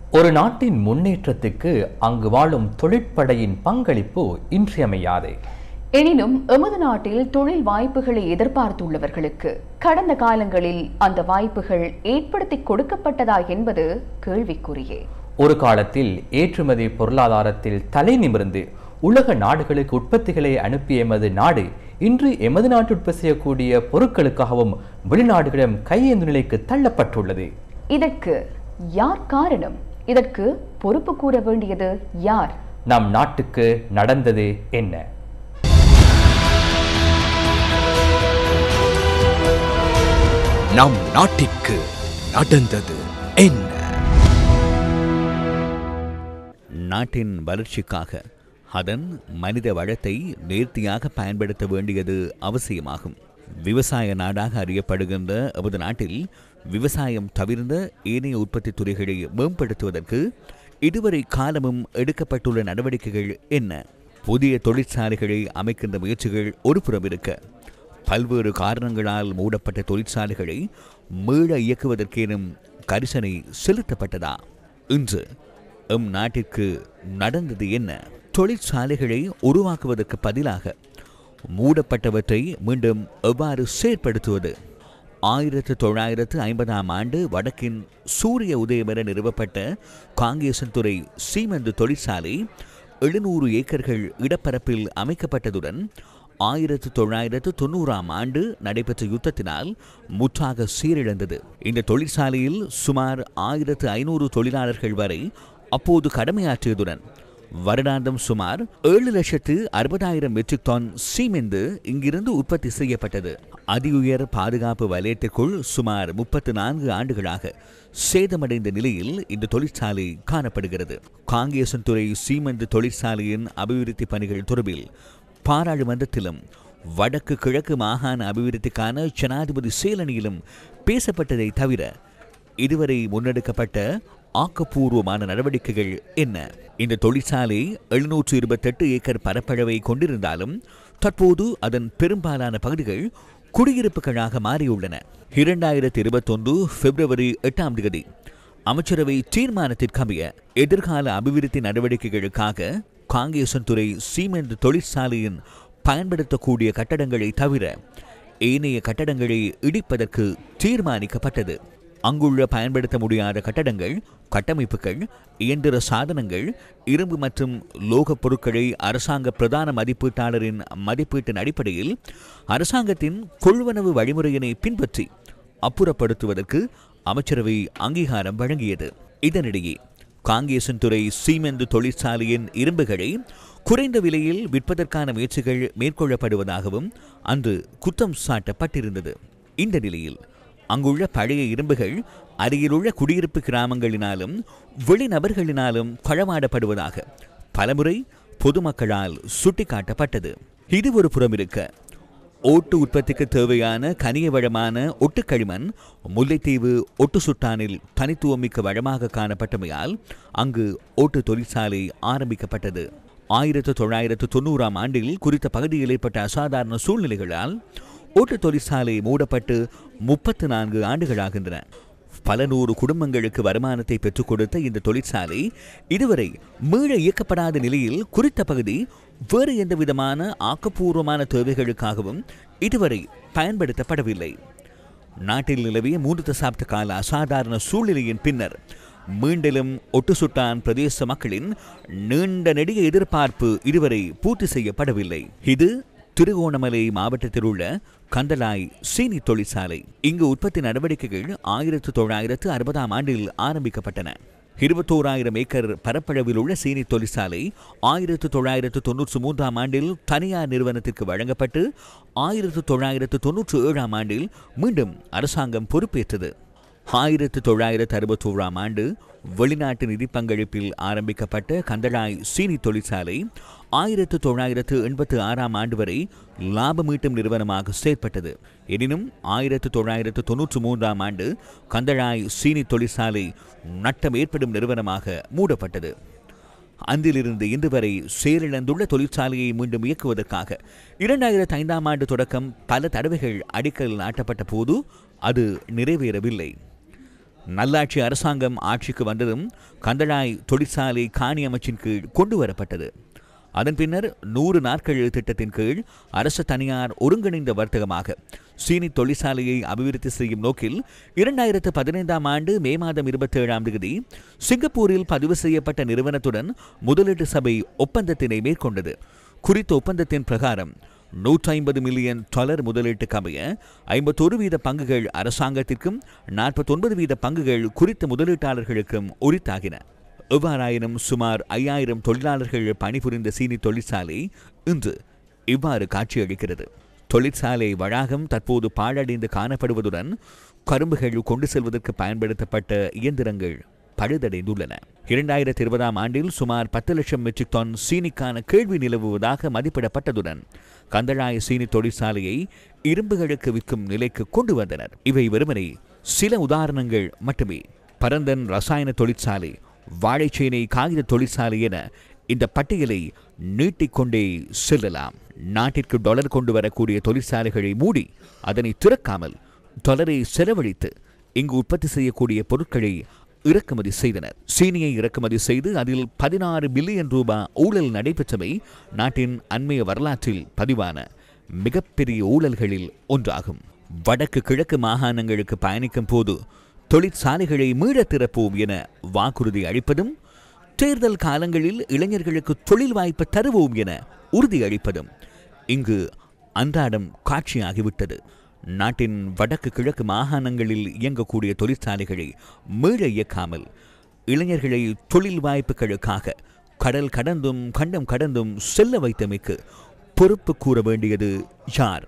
ஒரு நாட்டின் முன்னேற்றத்துக்கு அங்கு வாழும் தொழிற்படையின் பங்களிப்பு இன்றியமையாது எனினும் எமது நாட்டில் தொழில் வாய்ப்புகளை எதிர்பார்த்துள்ளவர்களுக்கு கடந்த காலங்களில் அந்த வாய்ப்புகள் ஏற்படுத்தி கொடுக்கப்பட்டதா என்பது கேள்விக்குறியே ஒரு காலத்தில் ஏற்றுமதி பொருளாதாரத்தில் தலை நிமிர்ந்து உலக நாடுகளுக்கு உற்பத்திகளை அனுப்பிய எமது நாடு இன்று எமது நாட்டு உற்பத்தி செய்யக்கூடிய பொருட்களுக்காகவும் வெளிநாடுகளிடம் கையேந்து நிலைக்கு தள்ளப்பட்டுள்ளது இதற்கு யார் காரணம் இதற்கு பொறுப்பு கூற வேண்டியது யார் நம் நாட்டுக்கு நடந்தது என்ன நம் நாட்டிற்கு நடந்தது என்ன நாட்டின் வளர்ச்சிக்காக அதன் மனித வளத்தை நேர்த்தியாக பயன்படுத்த வேண்டியது அவசியமாகும் விவசாய நாடாக அறியப்படுகின்ற நமது நாட்டில் விவசாயம் தவிர்ந்த ஏனைய உற்பத்தி துறைகளை மேம்படுத்துவதற்கு இதுவரை காலமும் எடுக்கப்பட்டுள்ள நடவடிக்கைகள் என்ன புதிய தொழிற்சாலைகளை அமைக்கின்ற முயற்சிகள் ஒரு புறம் இருக்க பல்வேறு காரணங்களால் மூடப்பட்ட தொழிற்சாலைகளை மீள இயக்குவதற்கேனும் கரிசனை செலுத்தப்பட்டதா இன்று எம் நாட்டிற்கு நடந்தது என்ன தொழிற்சாலைகளை உருவாக்குவதற்கு பதிலாக மூடப்பட்டவற்றை மீண்டும் எவ்வாறு செயற்படுத்துவது ஆயிரத்து தொள்ளாயிரத்து ஐம்பதாம் ஆண்டு வடக்கின் சூரிய உதயம் என நிறுவப்பட்ட காங்கேசன்துறை சீமெந்து தொழிற்சாலை எழுநூறு ஏக்கர்கள் இடப்பரப்பில் அமைக்கப்பட்டதுடன் ஆயிரத்து தொள்ளாயிரத்து தொண்ணூறாம் ஆண்டு நடைபெற்ற யுத்தத்தினால் முற்றாக சீரிழந்தது இந்த தொழிற்சாலையில் சுமார் ஆயிரத்து ஐநூறு தொழிலாளர்கள் வரை அப்போது கடமையாற்றியதுடன் வருடாந்தம் சுமார் ஏழு லட்சத்து அறுபதாயிரம் மெட்ரிக் டன் சீமெந்து இங்கிருந்து உற்பத்தி செய்யப்பட்டது அதிஉயர் பாதுகாப்பு வலயத்திற்குள் சுமார் முப்பத்து நான்கு ஆண்டுகளாக சேதமடைந்த நிலையில் இந்த தொழிற்சாலை காணப்படுகிறது காங்கேசன்துறை சீமெந்து தொழிற்சாலையின் அபிவிருத்தி பணிகள் தொடர்பில் பாராளுமன்றத்திலும் வடக்கு கிழக்கு மாகாண அபிவிருத்திக்கான ஜனாதிபதி செயலணியிலும் பேசப்பட்டதை தவிர இதுவரை முன்னெடுக்கப்பட்ட ஆக்கப்பூர்வமான நடவடிக்கைகள் என்ன இந்த தொழிற்சாலை எழுநூற்று இருபத்தெட்டு ஏக்கர் பரப்பளவை கொண்டிருந்தாலும் தற்போது அதன் பெரும்பாலான பகுதிகள் குடியிருப்புகளாக மாறியுள்ளன இரண்டாயிரத்தி இருபத்தொன்று பிப்ரவரி எட்டாம் தேதி அமைச்சரவை தீர்மானத்திற்கமைய எதிர்கால அபிவிருத்தி நடவடிக்கைகளுக்காக காங்கேசன்துறை சீமெந்து தொழிற்சாலையின் பயன்படுத்தக்கூடிய கட்டடங்களை தவிர ஏனைய கட்டடங்களை இடிப்பதற்கு தீர்மானிக்கப்பட்டது அங்குள்ள பயன்படுத்த முடியாத கட்டடங்கள் கட்டமைப்புகள் இயந்திர சாதனங்கள் இரும்பு மற்றும் லோகப் பொருட்களை அரசாங்க பிரதான மதிப்பீட்டாளரின் மதிப்பீட்டின் அடிப்படையில் அரசாங்கத்தின் கொள்வனவு வழிமுறையினை பின்பற்றி அப்புறப்படுத்துவதற்கு அமைச்சரவை அங்கீகாரம் வழங்கியது இதனிடையே காங்கேசன்துறை சீமெந்து தொழிற்சாலையின் இரும்புகளை குறைந்த விலையில் விற்பதற்கான முயற்சிகள் மேற்கொள்ளப்படுவதாகவும் அன்று குற்றம் சாட்டப்பட்டிருந்தது இந்த நிலையில் அங்குள்ள பழைய இரும்புகள் அருகிலுள்ள குடியிருப்பு கிராமங்களினாலும் வெளிநபர்களினாலும் களவாடப்படுவதாக பலமுறை பொதுமக்களால் சுட்டிக்காட்டப்பட்டது இது ஒரு புறம் இருக்க ஓட்டு உற்பத்திக்கு தேவையான கனிய வளமான ஒட்டுக்களிமண் முல்லைத்தீவு ஒட்டு சுட்டானில் தனித்துவமிக்க வளமாக காணப்பட்டமையால் அங்கு ஓட்டு தொழிற்சாலை ஆரம்பிக்கப்பட்டது ஆயிரத்து தொள்ளாயிரத்து தொண்ணூறாம் ஆண்டில் குறித்த பகுதியில் ஏற்பட்ட அசாதாரண சூழ்நிலைகளால் ஓட்டு தொழிற்சாலை மூடப்பட்டு முப்பத்து நான்கு ஆண்டுகளாகின்றன பல நூறு குடும்பங்களுக்கு வருமானத்தை பெற்றுக் கொடுத்த இந்த தொழிற்சாலை இதுவரை மீள இயக்கப்படாத நிலையில் குறித்த பகுதி வேறு எந்த விதமான ஆக்கப்பூர்வமான தேவைகளுக்காகவும் இதுவரை பயன்படுத்தப்படவில்லை நாட்டில் நிலவிய மூன்று தசாப்த கால அசாதாரண சூழ்நிலையின் பின்னர் மீண்டிலும் ஒட்டுசுட்டான் பிரதேச மக்களின் நீண்ட நெடிய எதிர்பார்ப்பு இதுவரை பூர்த்தி செய்யப்படவில்லை இது திருகோணமலை மாவட்டத்தில் உள்ள கந்தலாய் சீனி தொழிற்சாலை இங்கு உற்பத்தி நடவடிக்கைகள் ஆயிரத்து தொள்ளாயிரத்து அறுபதாம் ஆண்டில் ஆரம்பிக்கப்பட்டன இருபத்தோராயிரம் ஏக்கர் பரப்பளவில் உள்ள சீனி தொழிற்சாலை ஆயிரத்து தொள்ளாயிரத்து தொன்னூற்று மூன்றாம் ஆண்டில் தனியார் நிறுவனத்திற்கு வழங்கப்பட்டு ஆயிரத்து தொள்ளாயிரத்து தொன்னூற்று ஏழாம் ஆண்டில் மீண்டும் அரசாங்கம் பொறுப்பேற்றது ஆயிரத்து தொள்ளாயிரத்து அறுபத்தோராம் ஆண்டு வெளிநாட்டு நிதி பங்களிப்பில் ஆரம்பிக்கப்பட்ட கந்தளாய் சீனி தொழிற்சாலை ஆயிரத்து தொள்ளாயிரத்து எண்பத்து ஆறாம் ஆண்டு வரை லாபமீட்டும் நிறுவனமாக செயற்பட்டது எனினும் ஆயிரத்து தொள்ளாயிரத்து தொன்னூற்று மூன்றாம் ஆண்டு கந்தளாய் சீனி தொழிற்சாலை நட்டம் ஏற்படும் நிறுவனமாக மூடப்பட்டது அன்றிலிருந்து இன்று வரை செயலிழந்துள்ள தொழிற்சாலையை மீண்டும் இயக்குவதற்காக இரண்டாயிரத்து ஐந்தாம் ஆண்டு தொடக்கம் பல தடவைகள் அடிக்கல் நாட்டப்பட்ட போது அது நிறைவேறவில்லை நல்லாட்சி அரசாங்கம் ஆட்சிக்கு வந்ததும் கந்தளாய் தொழிற்சாலை காணி அமைச்சின் கீழ் கொண்டு வரப்பட்டது அதன் பின்னர் நூறு நாட்கள் திட்டத்தின் கீழ் அரசு தனியார் ஒருங்கிணைந்த வர்த்தகமாக சீனி தொழிற்சாலையை அபிவிருத்தி செய்யும் நோக்கில் இரண்டாயிரத்து பதினைந்தாம் ஆண்டு மே மாதம் இருபத்தி ஏழாம் தேதி சிங்கப்பூரில் பதிவு செய்யப்பட்ட நிறுவனத்துடன் முதலீட்டு சபை ஒப்பந்தத்தினை மேற்கொண்டது குறித்த ஒப்பந்தத்தின் பிரகாரம் நூற்றி ஐம்பது மில்லியன் டாலர் முதலீட்டுக்கு அமைய ஐம்பத்தொரு வீத பங்குகள் அரசாங்கத்திற்கும் நாற்பத்தொன்பது வீத பங்குகள் குறித்த முதலீட்டாளர்களுக்கும் உரித்தாகின எவ்வாறாயினும் சுமார் ஐயாயிரம் தொழிலாளர்கள் பணிபுரிந்த சீனி தொழிற்சாலை இன்று இவ்வாறு காட்சியளிக்கிறது தொழிற்சாலை வளாகம் தற்போது பாழடைந்து காணப்படுவதுடன் கரும்புகள் கொண்டு செல்வதற்கு பயன்படுத்தப்பட்ட இயந்திரங்கள் பழுதடைந்துள்ளன இரண்டாயிரத்தி இருபதாம் ஆண்டில் சுமார் பத்து லட்சம் மெட்ரிக் டன் சீனிக்கான கேள்வி நிலவுவதாக மதிப்பிடப்பட்டதுடன் கந்தளாய சீனி தொழிற்சாலையை இரும்புகளுக்கு விற்கும் நிலைக்கு கொண்டு வந்தனர் இவை வெறுமனே சில உதாரணங்கள் மட்டுமே பரந்தன் ரசாயன தொழிற்சாலை வாழைச்சேனை காகித தொழிற்சாலை என இந்த பட்டியலை நீட்டிக்கொண்டே செல்லலாம் நாட்டிற்கு டாலர் கொண்டு வரக்கூடிய தொழிற்சாலைகளை மூடி அதனை திறக்காமல் டாலரை செலவழித்து இங்கு உற்பத்தி செய்யக்கூடிய பொருட்களை இறக்குமதி செய்தனர் சீனியை இறக்குமதி செய்து அதில் பதினாறு பில்லியன் ரூபாய் ஊழல் நடைபெற்றமை நாட்டின் அண்மைய வரலாற்றில் பதிவான மிகப்பெரிய ஊழல்களில் ஒன்றாகும் வடக்கு கிழக்கு மாகாணங்களுக்கு பயணிக்கும் போது தொழிற்சாலைகளை மீளத் திறப்போம் என வாக்குறுதி அளிப்பதும் தேர்தல் காலங்களில் இளைஞர்களுக்கு தொழில் வாய்ப்பு தருவோம் என உறுதியளிப்பதும் இங்கு அன்றாடம் காட்சியாகிவிட்டது நாட்டின் வடக்கு கிழக்கு மாகாணங்களில் இயங்கக்கூடிய தொழிற்சாலைகளை மீள இயக்காமல் இளைஞர்களை தொழில் வாய்ப்புகளுக்காக கடல் கடந்தும் கண்டம் கடந்தும் செல்ல வைத்தமைக்கு பொறுப்பு கூற வேண்டியது யார்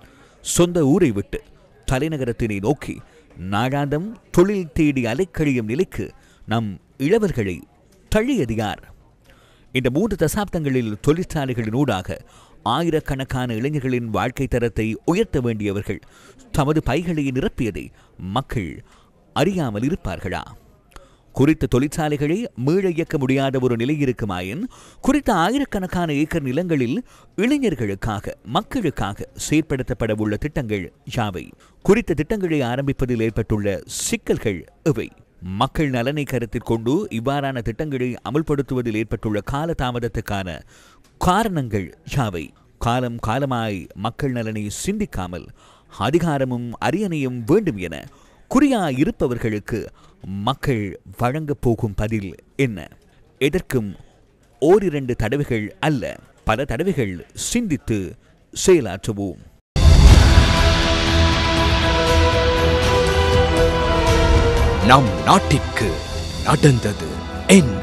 சொந்த ஊரை விட்டு தலைநகரத்தினை நோக்கி நாடாந்தம் தொழில் தேடி அலைக்கழியும் நிலைக்கு நம் இளவர்களை தள்ளியது யார் இந்த மூன்று தசாப்தங்களில் தொழிற்சாலைகளினூடாக ஆயிரக்கணக்கான இளைஞர்களின் வாழ்க்கை தரத்தை உயர்த்த வேண்டியவர்கள் தமது பைகளை நிரப்பியதை மக்கள் அறியாமல் இருப்பார்களா குறித்த தொழிற்சாலைகளை மீள இயக்க முடியாத ஒரு நிலை இருக்குமாயின் குறித்த ஆயிரக்கணக்கான ஏக்கர் நிலங்களில் இளைஞர்களுக்காக மக்களுக்காக செயற்படுத்தப்பட உள்ள திட்டங்கள் யாவை குறித்த திட்டங்களை ஆரம்பிப்பதில் ஏற்பட்டுள்ள சிக்கல்கள் எவை மக்கள் நலனை கருத்தில் கொண்டு இவ்வாறான திட்டங்களை அமுல்படுத்துவதில் ஏற்பட்டுள்ள கால தாமதத்துக்கான காரணங்கள் யாவை காலம் காலமாய் மக்கள் நலனை சிந்திக்காமல் அதிகாரமும் அரியணையும் வேண்டும் என குறியா இருப்பவர்களுக்கு மக்கள் வழங்கப் போகும் பதில் என்ன எதற்கும் ஓரிரண்டு தடவைகள் அல்ல பல தடவைகள் சிந்தித்து செயலாற்றுவோம் நம் நாட்டிற்கு நடந்தது என்ன